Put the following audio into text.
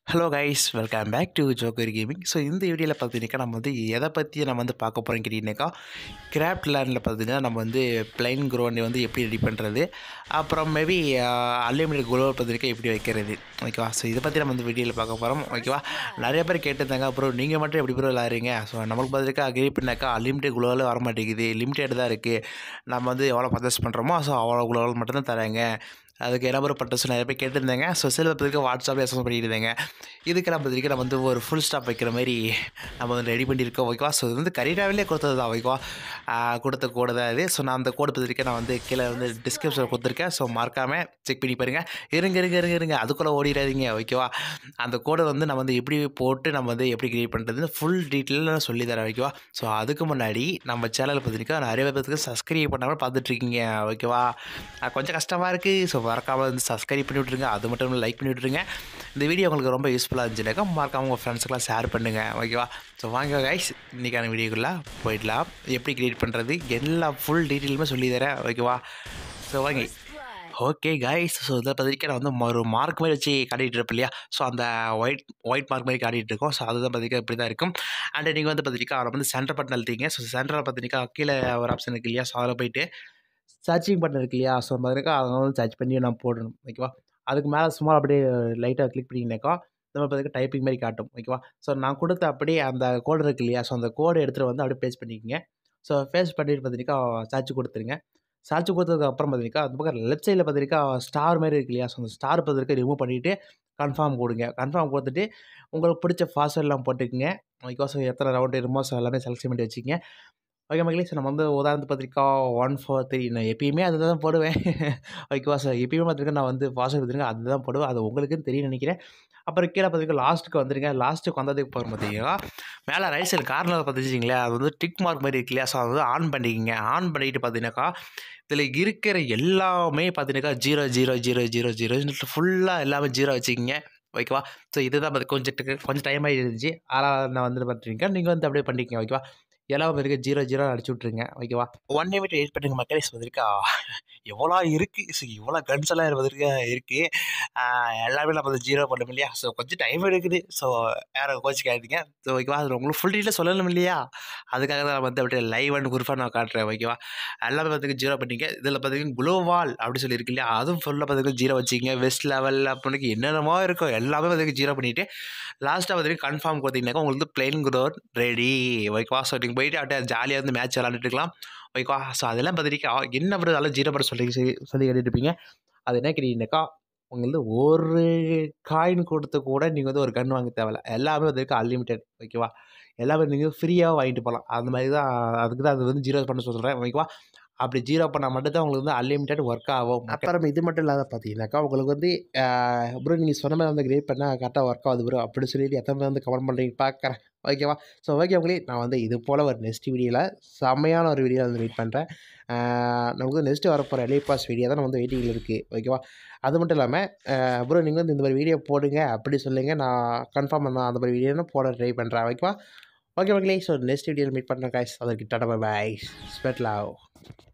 hello guys welcome back to Joker gaming so இந்த வீடியோவில் பார்த்தீங்கன்னாக்கா நம்ம வந்து எதை பற்றி நம்ம வந்து பார்க்க போகிறோம் கேட்டிங்கனாக்கா கிராஃப்ட் லேண்டில் பார்த்தீங்கன்னா நம்ம வந்து பிளைன் குரோனை வந்து எப்படி ரெடி பண்ணுறது அப்புறம் மேபி அன்லிமிட்டட் குரோவர் பார்த்தீங்கன்னா எப்படி வைக்கிறது ஓகேவா ஸோ இதை பற்றி நம்ம வந்து வீடியோவில் பார்க்க போகிறோம் ஓகேவா நிறைய பேர் கேட்டிருந்தாங்க அப்புறம் நீங்கள் மட்டும் எப்படி ப்ரோ விளாட்றீங்க ஸோ நம்மளுக்கு பார்த்தீங்கன்னா அக்ரி பண்ணாக்கா அன்லிமிட்டட் குளோவில் வர மாட்டேங்குது லிமிட்டட் தான் இருக்குது நம்ம வந்து எவ்வளோ பர்ச்சேஸ் பண்ணுறோமோ ஸோ அவ்வளோ குளோவில் மட்டும்தான் தராங்க அதுக்கு என்ன ஒரு பட்டஸ் நிறைய பேர் கேட்டிருந்தாங்க ஸோ சில பேருக்கு வாட்ஸ்அப்பில் எஸ்எஸ் பண்ணிட்டு இருந்தாங்க இதுக்கெல்லாம் பதிலுக்கு நம்ம வந்து ஒரு ஃபுல் ஸ்டாப் வைக்கிற மாதிரி நம்ம வந்து ரெடி பண்ணியிருக்கோம் ஓகேவா ஸோ இது வந்து கரீடாவிலே கொடுத்தது தான் ஓகேவா ஆஹ் கொடுத்த கோடு தான் இது ஸோ நான் அந்த கோடு பதிலுக்கு நான் வந்து கீழே வந்து டிஸ்கிரிப்ஷனில் கொடுத்துருக்கேன் ஸோ மறக்காமல் செக் பண்ணி பாருங்கள் இருங்க இருங்க இருங்க இருங்க அதுக்குள்ளே ஓடிடாதீங்க ஓகேவா அந்த கோடை வந்து நம்ம வந்து எப்படி போட்டு நம்ம வந்து எப்படி கிரியேட் பண்ணுறதுன்னு ஃபுல் டீட்டெயிலில் நான் சொல்லி தரேன் ஓகேவா ஸோ அதுக்கு முன்னாடி நம்ம சேனல் பார்த்திங்கன்னா நிறைய பேருக்கு சப்ஸ்கிரைப் பண்ணாமல் பார்த்துட்ருக்கீங்க ஓகேவா அது கொஞ்சம் கஷ்டமாக இருக்குது ஸோ மறக்காமல் வந்து சப்ஸ்கிரைப் பண்ணி விட்ருங்க அது மட்டும் இல்லை லைக் பண்ணி விட்ருங்க இந்த வீடியோ உங்களுக்கு ரொம்ப யூஸ்ஃபுல்லாக இருந்துச்சுனாக்கா மறக்காமல் உங்கள் ஃப்ரெண்ட்ஸுக்கெல்லாம் ஷேர் பண்ணுங்கள் ஓகேவா ஸோ வாங்க கைஸ் இன்றைக்கான வீடியோக்குள்ளே போயிடலாம் எப்படி கிரியேட் பண்ணுறது எல்லா ஃபுல் டீட்டெயிலுமே சொல்லி தரேன் ஓகேவா ஸோ வாங்க ஓகே கைஸ் ஸோ இதை பார்த்திங்கன்னா நான் வந்து ஒரு மார்க் மாதிரி வச்சு காட்டிகிட்டு இருப்பேன் இல்லையா ஸோ அந்த ஒயிட் ஒயிட் மார்க் மாதிரி காட்டிகிட்டு இருக்கோம் ஸோ அதுதான் பார்த்திங்கன்னா இப்படி தான் இருக்கும் அண்ட் நீங்கள் வந்து பார்த்திங்கன்னா அதில் வந்து சென்டர் பட்டன் அழுத்திங்க ஸோ சென்டரில் பார்த்திங்கன்னா கீழே ஒரு ஆப்ஷன் இருக்கு இல்லையா ஸோ அதில் போயிட்டு சர்ச்சிங் பட்டன் இருக்கு இல்லையா ஸோ பார்த்திங்கன்னா அதை வந்து சர்ச் பண்ணி நான் போடணும் ஓகேவா அதுக்கு மேலே சும்மா அப்படியே லைட்டாக கிளிக் பண்ணிங்கனாக்கா நம்ம பார்த்திங்கன்னா டைப்பிங் மாதிரி காட்டும் ஓகேவா ஸோ நான் கொடுத்த அப்படியே அந்த கோடு இருக்கு இல்லையா ஸோ அந்த கோடை எடுத்துகிட்டு வந்து அப்படியே பேஸ்ட் பண்ணிக்கோங்க ஸோ பேஸ்ட் பண்ணிட்டு பார்த்திங்கன்னா சர்ச் கொடுத்துருங்க சர்ச் கொடுத்ததுக்கு அப்புறம் பார்த்திங்கன்னா அந்த பக்கம் லெஃப்ட் சைடில் பார்த்திங்கன்னா ஸ்டார் மாதிரி இருக்கு இல்லையா ஸோ அந்த ஸ்டார் பார்த்திருக்க ரிமூவ் பண்ணிவிட்டு கன்ஃபார்ம் கொடுங்க கன்ஃபார்ம் கொடுத்துட்டு உங்களுக்கு பிடிச்ச பாஸ்வேர்ட்லாம் போட்டுக்கங்க ஓகேவா ஸோ எத்தனை ரவுண்டு ரிமோஸ் எல்லாமே செலக்ஷன் பண்ணி வச்சுக்கங்க ஓகே மக்களே சார் நம்ம வந்து உதாரணத்து பத்திரிக்கா ஒன் ஃபோர் த்ரீ நான் எப்பயுமே அதை தான் போடுவேன் ஓகேவா சார் எப்பயுமே பார்த்துருக்கேன் நான் வந்து பாஸ்வேர்டு பார்த்துருக்கேன் அதுதான் போடுவேன் அது உங்களுக்குன்னு தெரியும் நினைக்கிறேன் அப்புறம் கீழே பார்த்துருக்க லாஸ்ட்டுக்கு வந்துருங்க லாஸ்ட்டுக்கு வந்ததுக்கு போகிற பார்த்தீங்கன்னா மேலே ரைட் சைடு கார்னரில் பார்த்துச்சிங்களேன் அது வந்து டிக் மார்க் மாதிரி இருக்கு இல்லையா ஸோ அது வந்து ஆன் பண்ணிக்கிங்க ஆன் பண்ணிட்டு பார்த்தீங்கன்னாக்கா இதில் இருக்கிற எல்லாமே பார்த்தீங்கன்னாக்கா zero zero zero zero zero ஃபுல்லாக எல்லாமே ஜீரோ வச்சுக்கிங்க ஓகேவா ஸோ இதுதான் பார்த்து கொஞ்சம் கொஞ்சம் டைம் ஆகி இருந்துச்சு ஆனால் நான் வந்து பண்ணுறீங்க நீங்கள் வந்து அப்படியே பண்ணிக்கங்க ஓகேவா எல்லாம் இருக்க ஜீரோ ஜீரோ அடிச்சு விட்ருங்க ஓகேவா ஒன் நிமிட் வெயிட் பண்ணுங்க மக்களே வந்திருக்கா எவ்வளோ இருக்குது ஸோ இவ்வளோ கன்ஸ் எல்லாம் இருப்பதற்கு இருக்குது எல்லாமே நம்ம வந்து ஜீரோ பண்ணணும் இல்லையா ஸோ கொஞ்சம் டைம் எடுக்குது ஸோ யாரும் கோச்சிக்காதீங்க ஸோ ஓகேவா அது உங்களுக்கு ஃபுல் டீட்டெயில் சொல்லணும் இல்லையா அதுக்காக தான் நான் வந்து அப்படியே லைவ் அண்ட் குரூப்பாக நான் காட்டுறேன் ஓகேவா எல்லாமே பார்த்துக்கு ஜீரோ பண்ணிங்க இதில் பார்த்தீங்கன்னா குளோவால் அப்படி சொல்லியிருக்கு இல்லையா அதுவும் ஃபுல்லாக பார்த்துக்கு ஜீரோ வச்சுக்கிங்க வெஸ்ட் லெவல் அப்படின்னு என்னென்னமோ இருக்கும் எல்லாமே பார்த்துக்கு ஜீரோ பண்ணிவிட்டு லாஸ்ட்டாக பார்த்துட்டு கன்ஃபார்ம் கொடுத்தீங்கன்னாக்கா உங்களுக்கு வந்து பிளெயின் குரோர் ரெடி ஓகேவா ஸோ நீங்கள் போயிட்டு அப்படியே ஜாலியாக வந்து மேட்ச் விளாண்டுட்டு இருக்கலாம் ஓகேவா ஸோ அதெல்லாம் பார்த்துட்டு என்ன பண்ணுறது அதெல்லாம் ஜீரோ பண்ண சொல்லி சொல்லி சொல்லி கேட்டுருப்பீங்க அது என்ன கேட்டீங்கன்னாக்கா உங்களுக்கு ஒரு காயின் கொடுத்து கூட நீங்கள் வந்து ஒரு கன் வாங்க தேவையில்ல எல்லாமே வந்து அன்லிமிட்டெட் ஓகேவா எல்லாமே நீங்கள் ஃப்ரீயாக வாங்கிட்டு போகலாம் அந்த மாதிரி தான் அதுக்கு தான் அது வந்து ஜீரோ பண்ண சொல்கிறேன் ஓகேவா அப்படி ஜீரோ பண்ணால் மட்டும்தான் உங்களுக்கு வந்து அன்லிமிட்டட் ஒர்க் ஆகும் அப்புறம் இது மட்டும் இல்லாத பார்த்தீங்கன்னாக்கா உங்களுக்கு வந்து ப்ரோ நீங்கள் சொன்ன மாதிரி வந்து கிரியேட் பண்ணால் கரெக்டாக ஒர்க் ஆகுது ப்ரோ அப்படி சொல்லிட்டு எத்தனை பேர் வந்து கமெண்ட் பண்ணுறீங்க பார்க்குறேன் ஓகேவா ஸோ ஓகே உங்களே நான் வந்து இது போல் ஒரு நெக்ஸ்ட் வீடியோவில் செம்மையான ஒரு வீடியோ வந்து வெயிட் பண்ணுறேன் நமக்கு நெக்ஸ்ட்டு வரப்போகிற எலி பாஸ் வீடியோ தான் வந்து வெயிட்டிங்கில் இருக்குது ஓகேவா அது மட்டும் இல்லாமல் ப்ரோ நீங்கள் வந்து இந்த மாதிரி வீடியோ போடுங்க அப்படி சொல்லுங்கள் நான் கன்ஃபார்ம் நான் அந்த மாதிரி வீடியோ போட ட்ரை பண்ணுறேன் ஓகேவா ஓகே மக்களே ஸோ நெக்ஸ்ட் வீடியோவில் மீட் பண்ணுறேன் காய்ஸ் அதற்கு டாடா பாய் ஸ்பெட் லவ்